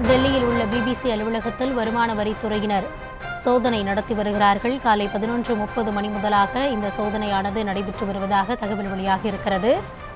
டெல்லியில் உள்ள பிபிசி அலுவலகத்தில் வருமான வரித்துறையினர் சோதனை நடத்தி வருகிறார்கள் காலை பதினொன்று முப்பது மணி முதலாக இந்த சோதனையானது நடைபெற்று வருவதாக தகவல் வெளியாகி இருக்கிறது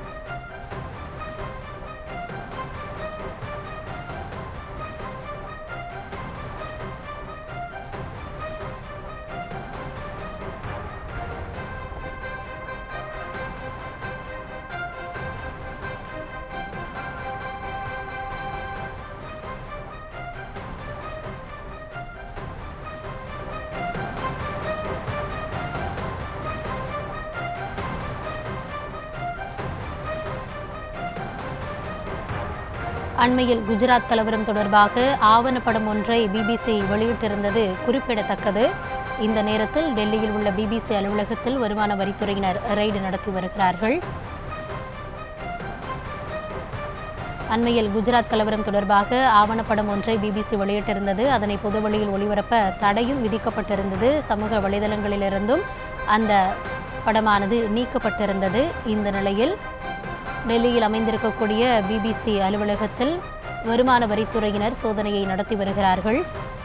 அண்மையில் குஜராத் கலவரம் தொடர்பாக ஆவணப்படம் ஒன்றை பிபிசி வெளியிட்டிருந்தது குறிப்பிடத்தக்கது இந்த நேரத்தில் டெல்லியில் உள்ள பிபிசி அலுவலகத்தில் வருமான வரித்துறையினர் ரெய்டு நடத்தி வருகிறார்கள் அண்மையில் குஜராத் கலவரம் தொடர்பாக ஆவணப்படம் ஒன்றை பிபிசி வெளியிட்டிருந்தது அதனை பொதுவெளியில் ஒளிபரப்ப தடையும் விதிக்கப்பட்டிருந்தது சமூக வலைதளங்களிலிருந்தும் அந்த படமானது நீக்கப்பட்டிருந்தது இந்த நிலையில் டெல்லியில் அமைந்திருக்கக்கூடிய பிபிசி அலுவலகத்தில் வருமான வரித்துறையினர் சோதனையை நடத்தி வருகிறார்கள்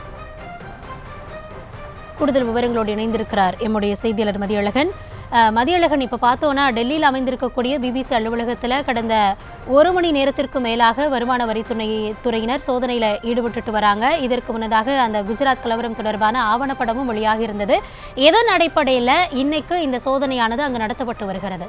கூடுதல் விவரங்களோடு இணைந்திருக்கிறார் எம்முடைய செய்தியாளர் மதியழகன் அஹ், மதியழகன் இப்போ பார்த்தோன்னா டெல்லியில் அமைந்திருக்கக்கூடிய பிபிசி அலுவலகத்தில் கடந்த ஒரு மணி நேரத்திற்கு மேலாக வருமான வரித்துறை துறையினர் சோதனையில் ஈடுபட்டுட்டு வராங்க இதற்கு முன்னதாக அந்த குஜராத் கலவரம் தொடர்பான ஆவணப்படமும் வெளியாகி இருந்தது எதன் அடிப்படையில் இன்னைக்கு இந்த சோதனையானது அங்கு நடத்தப்பட்டு வருகிறது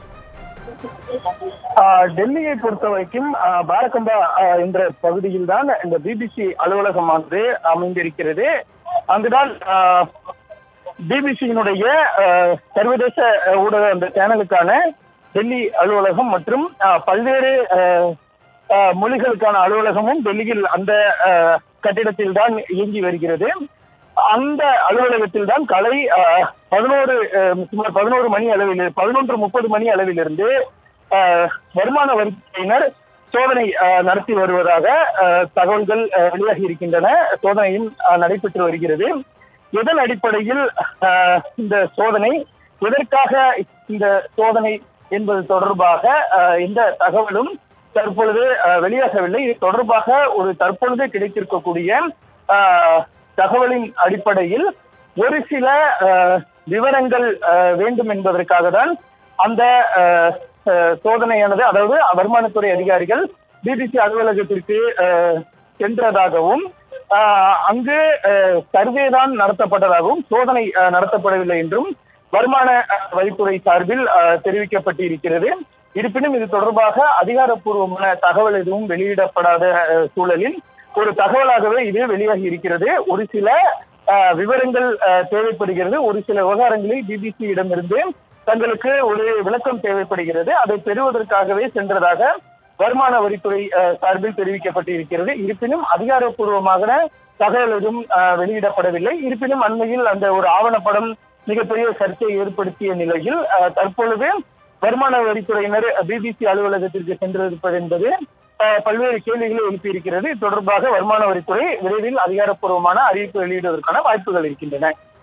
ஆஹ் டெல்லியை பொறுத்த வரைக்கும் ஆஹ் பாரகம்பா ஆஹ் என்ற பகுதியில் தான் இந்த பிபிசி அலுவலகமானது அமைந்திருக்கிறது அங்குதான் பிபிசியினுடைய சர்வதேச ஆஹ் ஊடக அந்த சேனலுக்கான டெல்லி அலுவலகம் மற்றும் ஆஹ் பல்வேறு ஆஹ் ஆஹ் மொழிகளுக்கான அலுவலகமும் டெல்லியில் அந்த ஆஹ் கட்டிடத்தில் தான் இயங்கி வருகிறது அந்த அலுவலகத்தில் தான் காலை ஆஹ், பதினோரு ஆஹ், சுமார் பதினோரு மணி அளவில் பதினொன்று முப்பது மணி அளவிலிருந்து ஆஹ், வருமான வரித்துறையினர் சோதனை ஆஹ், நடத்தி வருவதாக ஆஹ், தகவல்கள் ஆஹ், வெளியாகி இருக்கின்றன சோதனையும் ஆஹ், நடைபெற்று வருகிறது இதன் அடிப்படையில் ஆஹ், இந்த சோதனை எதற்காக இந்த சோதனை என்பது தொடர்பாக ஆஹ், எந்த தகவலும் தற்பொழுது ஆஹ், வெளியாகவில்லை இது தொடர்பாக ஒரு தற்பொழுது கிடைத்திருக்கக்கூடிய ஆஹ், தகவலின் அடிப்படையில் ஒரு சில ஆஹ், விவரங்கள் ஆஹ், வேண்டும் என்பதற்காக தான் அந்த ஆஹ், ஆஹ், சோதனையானது அதாவது வருமானத்துறை அதிகாரிகள் பிபிசி அலுவலகத்திற்கு ஆஹ், சென்றதாகவும் ஆஹ், அங்கு சர்வே தான் நடத்தப்பட்டதாகவும் சோதனை ஆஹ், நடத்தப்படவில்லை என்றும் வருமான ஆஹ், வரித்துறை சார்பில் ஆஹ், தெரிவிக்கப்பட்டிருக்கிறது இருப்பினும் இது தொடர்பாக அதிகாரப்பூர்வமான தகவல் எதுவும் வெளியிடப்படாத ஆஹ், சூழலில் ஒரு தகவலாகவே இது வெளியாகி இருக்கிறது ஒரு சில ஆஹ், விவரங்கள் ஆஹ், தேவைப்படுகிறது ஒரு சில விவகாரங்களில் பிபிசி இடமிருந்து தங்களுக்கு ஒரு விளக்கம் தேவைப்படுகிறது அதை பெறுவதற்காகவே சென்றதாக வருமான வரித்துறை ஆஹ், சார்பில் தெரிவிக்கப்பட்டிருக்கிறது இருப்பினும் அதிகாரப்பூர்வமான தகவல் எதுவும் ஆஹ், வெளியிடப்படவில்லை இருப்பினும் அண்மையில் அந்த ஒரு ஆவணப்படம் மிகப்பெரிய சர்ச்சையை ஏற்படுத்திய நிலையில் ஆஹ், தற்பொழுது வருமான வரித்துறையினர் பிபிசி அலுவலகத்திற்கு சென்றிருப்பது என்பது ஆஹ், பல்வேறு கேள்விகளை எழுப்பியிருக்கிறது இது தொடர்பாக வருமான வரித்துறை விரைவில் அதிகாரப்பூர்வமான அறிவிப்பு வெளியிடுவதற்கான வாய்ப்புகள் இருக்கின்றன